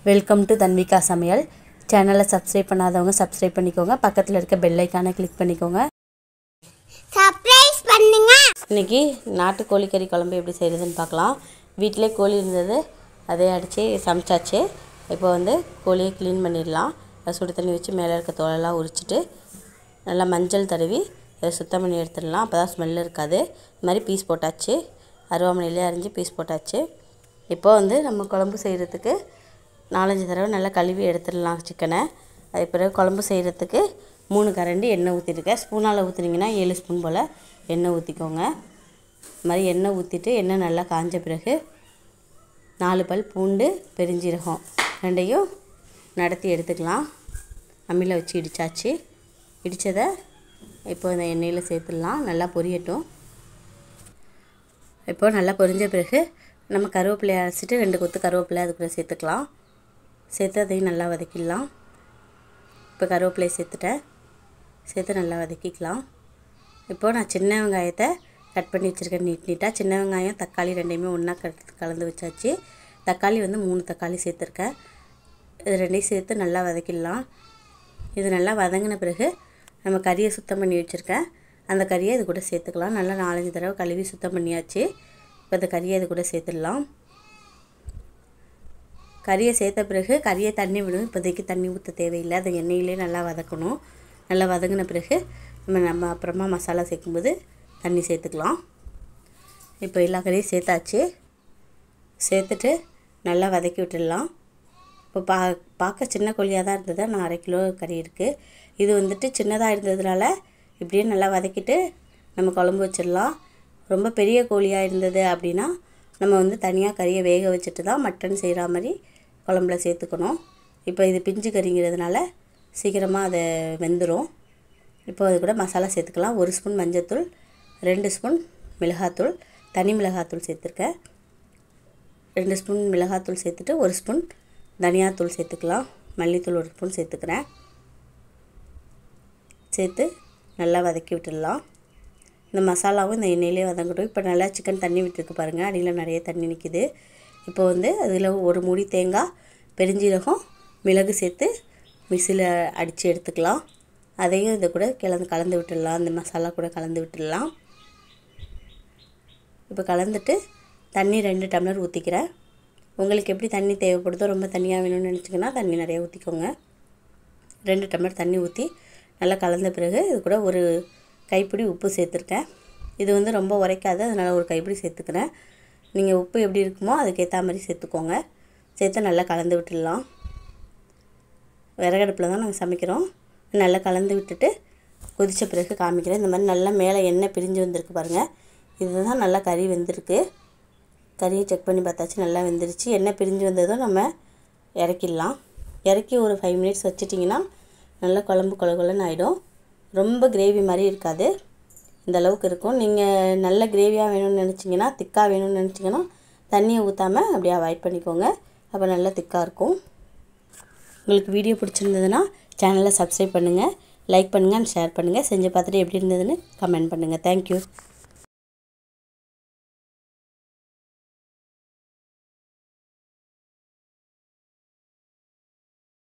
welcome to Tanvika சமையல் சேனலை subscribe பண்ணாதவங்க சப்ஸ்கிரைப் பண்ணிக்கோங்க பக்கத்தில் இருக்க பெல் ஐக்கானை கிளிக் பண்ணிக்கோங்க சர்ப்ரைஸ் பண்ணுங்க இன்றைக்கி நாட்டுக்கோழி கறி குழம்பு எப்படி செய்கிறதுன்னு பார்க்கலாம் வீட்டிலே கோழி இருந்தது அதை அடித்து சமைச்சாச்சு இப்போ வந்து கோழியை க்ளீன் பண்ணிடலாம் அதை சுடு தண்ணி வச்சு மேலே இருக்க தோலெல்லாம் உரிச்சிட்டு நல்லா மஞ்சள் தடவி அதை சுத்தம் பண்ணி எடுத்துடலாம் அப்போ தான் ஸ்மெல் இருக்காது இது மாதிரி பீஸ் போட்டாச்சு அருவாமனையிலே அரிஞ்சு பீஸ் போட்டாச்சு இப்போ வந்து நம்ம குழம்பு செய்கிறதுக்கு நாலஞ்சு தடவை நல்லா கழுவி எடுத்துடலாம் சிக்கனை அது பிறகு குழம்பு செய்கிறதுக்கு மூணு கரண்டி எண்ணெய் ஊற்றிருக்கேன் ஸ்பூனால் ஊற்றுனீங்கன்னா ஏழு ஸ்பூன் போல் எண்ணெய் ஊற்றிக்கோங்க இது மாதிரி எண்ணெய் ஊற்றிட்டு எண்ணெய் நல்லா காஞ்ச பிறகு நாலு பல் பூண்டு பெருஞ்சீரகம் ரெண்டையும் நடத்தி எடுத்துக்கலாம் அம்மியில் வச்சு இடித்தாச்சு இடித்ததை இப்போ இந்த எண்ணெயில் சேர்த்துடலாம் நல்லா பொரியட்டும் இப்போ நல்லா பொரிஞ்ச பிறகு நம்ம கருவேப்பிலையை அரைச்சிட்டு ரெண்டு கொத்து கருவேப்பிலை அதுக்குள்ளே சேர்த்துக்கலாம் சேர்த்து அதையும் நல்லா வதக்கிடலாம் இப்போ கருவேப்பிலையை சேர்த்துட்டேன் சேர்த்து நல்லா வதக்கிக்கலாம் இப்போது நான் சின்ன வெங்காயத்தை கட் பண்ணி வச்சுருக்கேன் நீட் நீட்டாக சின்ன வெங்காயம் தக்காளி ரெண்டையுமே ஒன்றா கலந்து கலந்து வச்சாச்சு தக்காளி வந்து மூணு தக்காளி சேர்த்துருக்கேன் இது ரெண்டையும் சேர்த்து நல்லா வதக்கிடலாம் இது நல்லா வதங்கின பிறகு நம்ம கறியை சுத்தம் பண்ணி வச்சுருக்கேன் அந்த கறியை இது கூட சேர்த்துக்கலாம் நல்லா நாலஞ்சு தடவை கழுவி சுத்தம் பண்ணியாச்சு இப்போ இந்த கறியை இது கூட சேர்த்துடலாம் கறியை சேர்த்த பிறகு கறியை தண்ணி விடும் இப்போதைக்கு தண்ணி ஊற்ற தேவையில்லை அதை எண்ணெயிலே நல்லா வதக்கணும் நல்லா வதங்கின பிறகு நம்ம நம்ம அப்புறமா மசாலா சேர்க்கும்போது தண்ணி சேர்த்துக்கலாம் இப்போ எல்லா கறியும் சேர்த்தாச்சு சேர்த்துட்டு நல்லா வதக்கி விட்டுடலாம் இப்போ பா பார்க்க சின்ன கோழியாக தான் இருந்தது நான் அரை கிலோ கறி இருக்குது இது வந்துட்டு சின்னதாக இருந்ததுனால இப்படியே நல்லா வதக்கிட்டு நம்ம குழம்பு வச்சிடலாம் ரொம்ப பெரிய கோழியாக இருந்தது அப்படின்னா நம்ம வந்து தனியாக கறியை வேக வச்சுட்டு தான் மட்டன் செய்கிற மாதிரி குழம்புல சேர்த்துக்கணும் இப்போ இது பிஞ்சு கறிங்கிறதுனால சீக்கிரமாக அதை வெந்துடும் இப்போ அது கூட மசாலா சேர்த்துக்கலாம் ஒரு ஸ்பூன் மஞ்சள்தூள் ரெண்டு ஸ்பூன் மிளகாத்தூள் தனி மிளகாத்தூள் சேர்த்துருக்கேன் ரெண்டு ஸ்பூன் மிளகாத்தூள் சேர்த்துட்டு ஒரு ஸ்பூன் தனியாத்தூள் சேர்த்துக்கலாம் மல்லித்தூள் ஒரு ஸ்பூன் சேர்த்துக்கிறேன் சேர்த்து நல்லா வதக்கி விட்டுடலாம் இந்த மசாலாவும் இந்த எண்ணெயிலே வதங்கட்டும் இப்போ நல்லா சிக்கன் தண்ணி விட்டுருக்கு பாருங்கள் அடியில் நிறைய தண்ணி நிற்கிது இப்போ வந்து அதில் ஒரு மூடி தேங்காய் பெருஞ்சீரகம் மிளகு சேர்த்து மிக்சியில் அடித்து எடுத்துக்கலாம் அதையும் இதை கூட கிளந்து கலந்து விட்டுடலாம் அந்த மசாலா கூட கலந்து விட்டுடலாம் இப்போ கலந்துட்டு தண்ணி ரெண்டு டம்ளர் ஊற்றிக்கிறேன் உங்களுக்கு எப்படி தண்ணி தேவைப்படுதோ ரொம்ப தண்ணியாக வேணும்னு நினச்சிங்கன்னா தண்ணி நிறைய ஊற்றிக்கோங்க ரெண்டு டம்ளர் தண்ணி ஊற்றி நல்லா கலந்த பிறகு இது கூட ஒரு கைப்பிடி உப்பு சேர்த்துருக்கேன் இது வந்து ரொம்ப உரைக்காது அதனால் ஒரு கைப்பிடி சேர்த்துக்கிறேன் நீங்கள் உப்பு எப்படி இருக்குமோ அதுக்கேற்ற மாதிரி சேர்த்துக்கோங்க சேர்த்து நல்லா கலந்து விட்டுடலாம் விறகடுப்பில் தான் நாங்கள் சமைக்கிறோம் நல்லா கலந்து விட்டுட்டு கொதித்த பிறகு காமிக்கிறேன் இந்த மாதிரி நல்லா மேலே எண்ணெய் பிரிஞ்சு வந்திருக்கு பாருங்கள் இதுதான் நல்லா கறி வெந்திருக்கு கறியை செக் பண்ணி பார்த்தாச்சு நல்லா வெந்துருச்சு எண்ணெய் பிரிஞ்சு வந்ததும் நம்ம இறக்கிடலாம் இறக்கி ஒரு ஃபைவ் மினிட்ஸ் வச்சிட்டிங்கன்னா நல்லா குழம்பு கொல கொலன்னு ஆகிடும் ரொம்ப கிரேவி மாதிரி இருக்காது இந்த அளவுக்கு இருக்கும் நீங்கள் நல்ல கிரேவியாக வேணும்னு நினச்சிங்கன்னா திக்காக வேணும்னு நினச்சிங்கன்னா தண்ணியை ஊற்றாமல் அப்படியே அவாய்ட் பண்ணிக்கோங்க அப்போ நல்லா திக்காக இருக்கும் உங்களுக்கு வீடியோ பிடிச்சிருந்ததுன்னா சேனலை சப்ஸ்கிரைப் பண்ணுங்கள் லைக் பண்ணுங்கள் அண்ட் ஷேர் பண்ணுங்கள் செஞ்சு பார்த்துட்டு எப்படி இருந்ததுன்னு கமெண்ட் பண்ணுங்கள் தேங்க்யூ